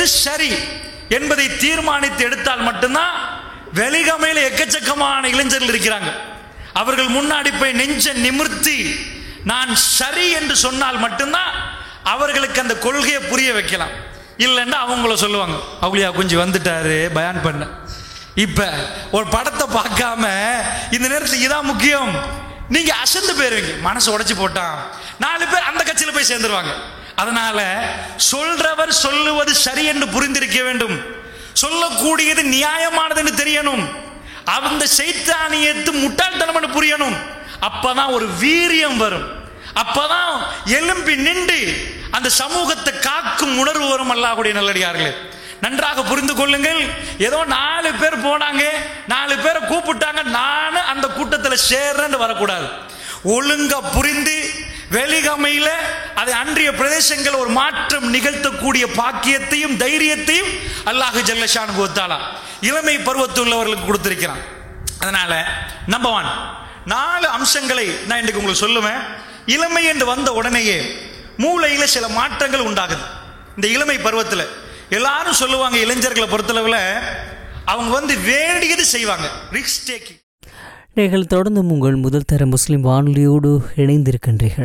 எது சரி என்பதை தீர்மானித்து எடுத்தால் மட்டும்தான் வெளிகமையில் எக்கச்சக்கமான இளைஞர்கள் இருக்கிறாங்க அவர்கள் முன்னாடி போய் நெஞ்ச நிமிர்த்தி நான் சரி என்று சொன்னால் மட்டும்தான் அவர்களுக்கு அந்த கொள்கையை புரிய வைக்கலாம் இல்லைன்னா அவங்கள சொல்லுவாங்க அவளியா கொஞ்சம் வந்துட்டாரு பயான் பண்ண இப்ப ஒரு படத்தை பார்க்காம இந்த நேரத்தில் இதான் முக்கியம் நீங்க அசந்து போயிருவீங்க மனசு உடைச்சு போட்டான் நாலு பேர் அந்த கட்சியில போய் சேர்ந்துருவாங்க அதனால சொல்றவர் சொல்லுவது சரி என்று புரிந்திருக்க வேண்டும் சொல்லக்கூடியது நியாயமானது என்று தெரியணும் அந்த சைத்தானியத்து முட்டாள்தனம் புரியணும் அப்பதான் ஒரு வீரியம் வரும் அப்பதான் எலும்பி நின்று அந்த சமூகத்தை காக்கும் உணர்வு வரும் அல்லாஹ்வுடைய நல்லடியார்களே நன்றாக புரிந்து கொள்ளுங்கள் ஏதோ நாலு பேர் போனாங்க நாலு பேரை கூப்பிட்டாங்க நானும் அந்த கூட்டத்தில் சேர்றேன்னு வரக்கூடாது ஒழுங்கா புரிந்து வெளிகமையில அதை அன்றைய பிரதேசங்கள் ஒரு மாற்றம் நிகழ்த்தக்கூடிய பாக்கியத்தையும் தைரியத்தையும் அல்லாஹு ஜல்லஷான் கொடுத்தாலா இளமை பருவத்துள்ளவர்களுக்கு கொடுத்திருக்கிறான் அதனால நம்பர் ஒன் நாலு அம்சங்களை நான் இன்றைக்கு உங்களுக்கு சொல்லுவேன் இளமை என்று வந்த உடனேயே மூளையில சில மாற்றங்கள் உண்டாகுது இந்த இளமை பருவத்தில் எல்லாரும் சொல்லுவாங்க இளைஞர்களை பொறுத்தளவில் அவங்க வந்து வேண்டியது செய்வாங்க ரிஸ்க் டேக்கிங் நீங்கள் தொடர்ந்து உங்கள் முதல் தர முஸ்லிம் வானொலியோடு இணைந்திருக்கின்றீர்கள்